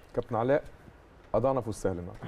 كابتن علاء اضعنا في السهل النهارده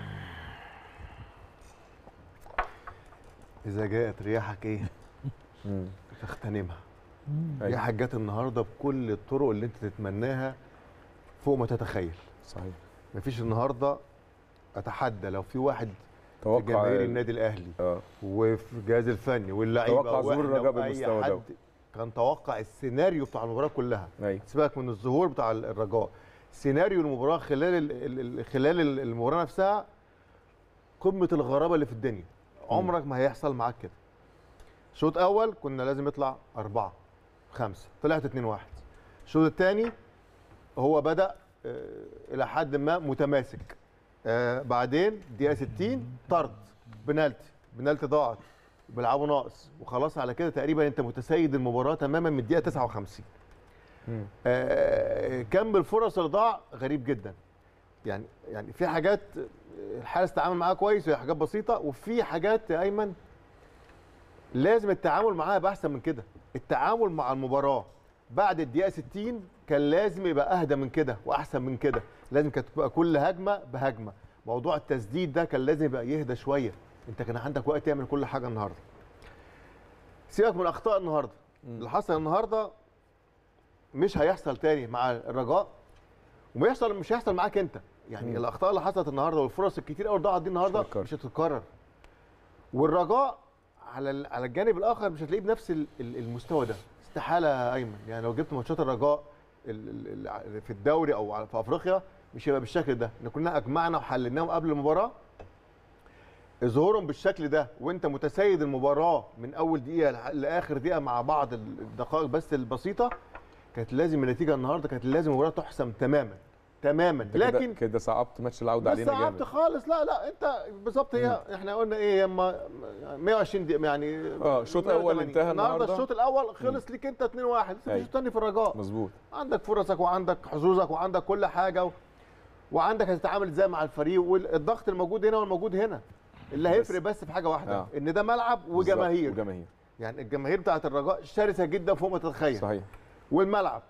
اذا جاءت رياحك ايه مم. تغتنمها أيوة. رياحك جت النهارده بكل الطرق اللي انت تتمناها فوق ما تتخيل صحيح مفيش النهارده اتحدى لو في واحد في توقع جماهير النادي الاهلي اه وفي الجهاز الفني واللعيبه توقع ظهور وإحنا الرجاء وأي بالمستوى حد ده. كان توقع السيناريو بتاع المباراه كلها ايوه سيبك من الظهور بتاع الرجاء سيناريو المباراه خلال ال- ال- ال- خلال ال- المباراه نفسها قمه الغرابه اللي في الدنيا عمرك ما هيحصل معاك كده شوط اول كنا لازم يطلع أربعة خمسة طلعت 2 1 الشوط الثاني هو بدأ آه، إلى حد ما متماسك آه، بعدين دقيقة 60 طرد بنالتي بنالتي ضاعت بيلعبوا ناقص وخلاص على كده تقريبا انت متسيد المباراه تماما من الدقيقه 59 مم. آه، كم الفرص اللي ضاع غريب جدا يعني يعني في حاجات الحارس تعامل معاها كويس وهي حاجات بسيطه وفي حاجات يا ايمن لازم التعامل معاها يبقى احسن من كده التعامل مع المباراه بعد الدقيقه 60 كان لازم يبقى اهدى من كده واحسن من كده لازم كانت تبقى كل هجمه بهجمه موضوع التسديد ده كان لازم يبقى يهدى شويه انت كان عندك وقت تعمل كل حاجه النهارده سيبك من اخطاء النهارده اللي حصل النهارده مش هيحصل تاني مع الرجاء وما يحصل مش هيحصل معاك انت يعني مم. الاخطاء اللي حصلت النهارده والفرص الكتير قوي اللي ضاعت دي النهارده مش هتتكرر. مش هتتكرر والرجاء على ال- على الجانب الاخر مش هتلاقيه بنفس ال- ال- المستوى ده استحاله يا ايمن يعني لو جبت ماتشات الرجاء ال- ال- ال- في الدوري او على- في افريقيا مش هيبقى بالشكل ده احنا كلنا اجمعنا وحللناهم قبل المباراه ظهورهم بالشكل ده وانت متسيد المباراه من اول دقيقه لح- لاخر دقيقه مع بعض الدقائق بس البسيطه كانت لازم النتيجه النهارده كانت لازم المباراه تحسم تماما تماما انت كده- لكن كده صعبت ماتش العوده بس علينا صعبت جامد خالص لا لا انت بالظبط هي احنا قلنا ايه يما 120 دقيقه يعني اه الشوط الاول 180. انتهى النهارده النهارده الشوط الاول خلص ليك انت 2 1 لسه في أيوة. الشوط الثاني في الرجاء مظبوط عندك فرصك وعندك حظوظك وعندك كل حاجه و... وعندك هتتعامل ازاي مع الفريق والضغط الموجود هنا والموجود هنا اللي بس- هيفرق بس في حاجه واحده آه. ان ده ملعب وجماهير بالظبط، وجماهير يعني الجماهير بتاعت الرجاء شرسه جدا فوق ما تتخيل صحيح والملعب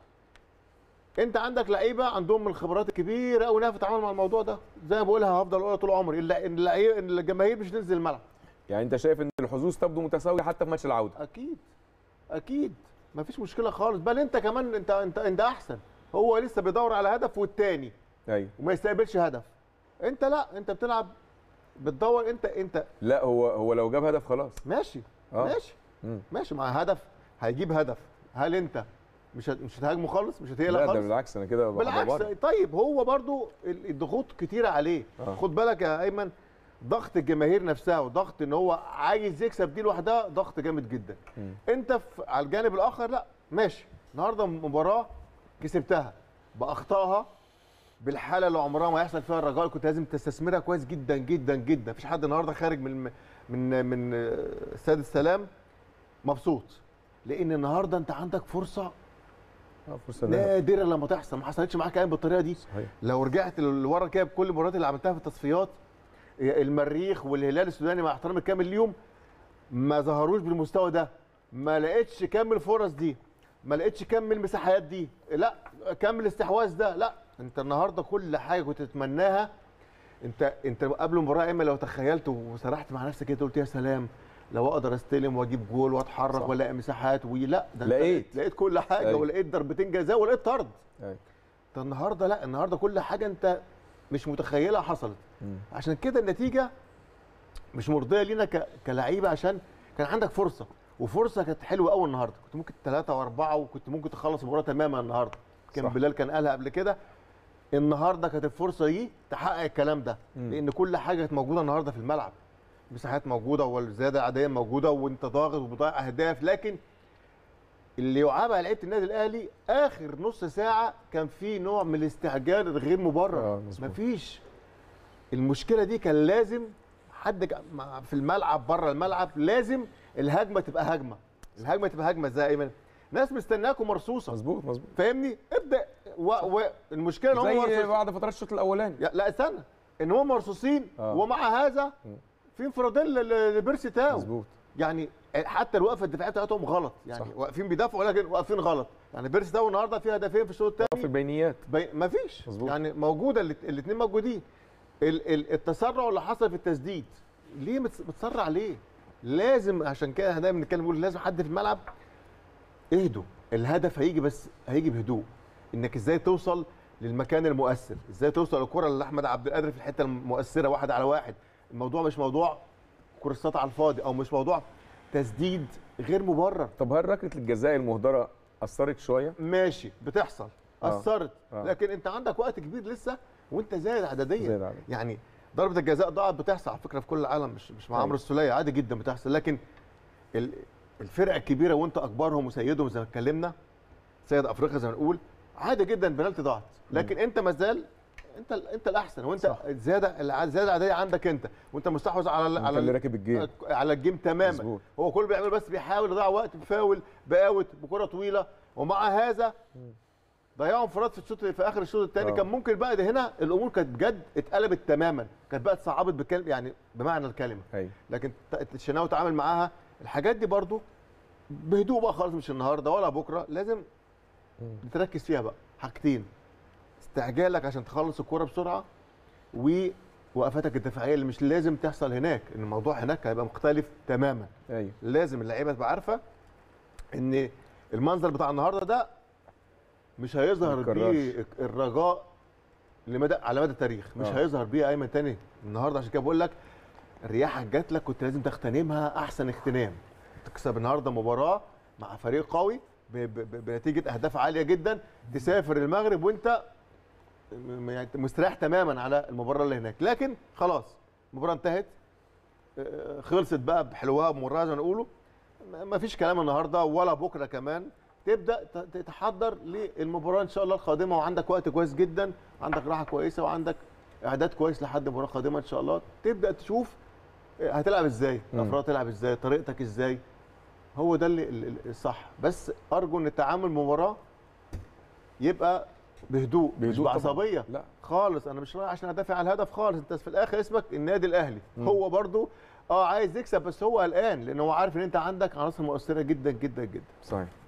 انت عندك لعيبه عندهم من الخبرات الكبيره قوي انها تتعامل مع الموضوع ده زي ما بقولها هفضل اقولها طول عمري الل- اللعيبه الجماهير مش تنزل الملعب يعني انت شايف ان الحظوظ تبدو متساويه حتى في ماتش العوده اكيد اكيد مفيش مشكله خالص بل انت كمان انت انت انت احسن هو لسه بيدور على هدف والتاني ايوه وما يستقبلش هدف انت لا انت بتلعب بتدور انت انت لا هو هو لو جاب هدف خلاص ماشي اه. ماشي مم. ماشي مع هدف هيجيب هدف هل انت مش هت- مش هتهاجمه خالص مش هتقلق لا ده خالص بالعكس انا كده بالعكس ببرر. طيب هو برضو ال- الضغوط كتيره عليه اه. خد بالك يا ايمن ضغط الجماهير نفسها وضغط ان هو عايز يكسب دي لوحدها ضغط جامد جدا مم. انت في على الجانب الاخر لا ماشي النهارده مباراه كسبتها باخطائها بالحاله اللي عمرها ما يحصل فيها الرجاء كنت لازم تستثمرها كويس جدا جدا جدا مفيش حد النهارده خارج من من من استاد السلام مبسوط لان النهارده انت عندك فرصه اه فرصه ذهب. نادره لما تحصل ما حصلتش معاك ايام بالطريقه دي صحيح لو رجعت لورا كده بكل المباريات اللي عملتها في التصفيات المريخ والهلال السوداني مع احترامي الكامل ليهم ما ظهروش بالمستوى ده ما لقيتش كم الفرص دي ما لقيتش كم المساحات دي لا كم الاستحواذ ده لا انت النهارده كل حاجه كنت تتمناها انت انت قبل المباراه اما لو تخيلت وسرحت مع نفسك كده قلت يا سلام لو اقدر استلم واجيب جول واتحرك صح. والاقي مساحات ولا ده أنت لقيت. لقيت كل حاجه أيوة. ولقيت ضربتين جزاء ولقيت طرد ايوه انت النهارده لا النهارده كل حاجه انت مش متخيلها حصلت مم. عشان كده النتيجه مش مرضيه لينا ك... كلعيبه عشان كان عندك فرصه وفرصه كانت حلوه قوي النهارده كنت ممكن ثلاثه واربعه وكنت ممكن تخلص المباراه تماما النهارده كان صح. بلال كان قالها قبل كده النهارده كانت الفرصه دي تحقق الكلام ده مم. لان كل حاجه كانت موجوده النهارده في الملعب مساحات موجوده والزياده العاديه موجوده وانت ضاغط وبتضيع اهداف لكن اللي يعاب على لعيبه النادي الاهلي اخر نص ساعه كان في نوع من الاستعجال الغير مبرر اه مظبوط مفيش المشكله دي كان لازم حد ج- مع- في الملعب بره الملعب لازم الهجمه تبقى هجمه الهجمه تبقى هجمه ازاي يا ايمن ناس مستناكم مرصوصه مظبوط مظبوط فاهمني ابدا والمشكله ان هم زي مرصوصين بعد فترات الشوط الاولاني يا- لا استنى ان هم مرصوصين آه. ومع هذا مم. في انفرادين ل- لبيرسي تاو مظبوط يعني حتى الوقفه الدفاعيه بتاعتهم غلط يعني صح. واقفين بيدافعوا ولكن واقفين غلط يعني بيرس ده النهارده فيه هدفين في الشوط في الثاني البينيات ما فيش مظبوط. يعني موجوده الاثنين موجودين ال- ال- التسرع اللي حصل في التسديد ليه متس- متسرع ليه؟ لازم عشان كده احنا دايما بنتكلم نقول لازم حد في الملعب اهدوا الهدف هيجي بس هيجي بهدوء انك ازاي توصل للمكان المؤثر ازاي توصل الكره لاحمد عبد القادر في الحته المؤثره واحد على واحد الموضوع مش موضوع كورسات على الفاضي او مش موضوع تسديد غير مبرر طب هل ركله الجزاء المهدره اثرت شويه؟ ماشي بتحصل آه. اثرت آه. لكن انت عندك وقت كبير لسه وانت زايد عدديا زايد عدد. يعني ضربه الجزاء ضاعت بتحصل على فكره في كل العالم مش مش مع أيوة. عمرو السوليه عادي جدا بتحصل لكن ال- الفرق الكبيره وانت اكبرهم وسيدهم زي ما اتكلمنا سيد افريقيا زي ما نقول عادي جدا بنالتي ضاعت لكن انت ما زال انت ال- انت الاحسن وانت صح. الزياده الع- الزياده العاديه عندك انت وانت مستحوذ على ال- انت على اللي ال- راكب الجيم على الجيم تماما مظبوط. هو كل اللي بيعمله بس بيحاول يضيع وقت بفاول باوت بكره طويله ومع هذا ضيعوا انفراد في الشوط في اخر الشوط الثاني آه. كان ممكن بقى ده هنا الامور كانت بجد اتقلبت تماما كانت بقى اتصعبت بكلمه يعني بمعنى الكلمه ايوه لكن ت- الشناوي تعامل معاها الحاجات دي برضو بهدوء بقى خالص مش النهارده ولا بكره لازم تركز فيها بقى حاجتين استعجالك عشان تخلص الكوره بسرعه ووقفاتك الدفاعيه اللي مش لازم تحصل هناك ان الموضوع هناك هيبقى مختلف تماما ايوه لازم اللعيبه تبقى عارفه ان المنظر بتاع النهارده ده مش هيظهر ما يتكررش. بيه الرجاء لمدى على مدى التاريخ مش آه. هيظهر بيه ايمن تاني النهارده عشان كده بقول لك الرياحه جات لك كنت لازم تغتنمها احسن اغتنام تكسب النهارده مباراه مع فريق قوي ب- ب- ب- بنتيجه اهداف عاليه جدا تسافر المغرب وانت م- يعني مستريح تماما على المباراه اللي هناك لكن خلاص المباراه انتهت آه، خلصت بقى بحلوها بمرها زي ما نقولوا ما فيش كلام النهارده ولا بكره كمان تبدا ت- تتحضر للمباراه ان شاء الله القادمه وعندك وقت كويس جدا عندك راحه كويسه وعندك اعداد كويس لحد المباراه القادمه ان شاء الله تبدا تشوف آه، هتلعب ازاي مم. الافراد تلعب ازاي طريقتك ازاي هو ده اللي ال- ال- الصح بس ارجو ان التعامل المباراه يبقى بهدوء, مش بهدوء طبعاً. بعصبيه لا خالص انا مش رايح عشان ادافع على الهدف خالص انت في الاخر اسمك النادي الاهلي مم. هو برضو اه عايز يكسب بس هو قلقان لان هو عارف ان انت عندك عناصر مؤثره جدا جدا جدا صحيح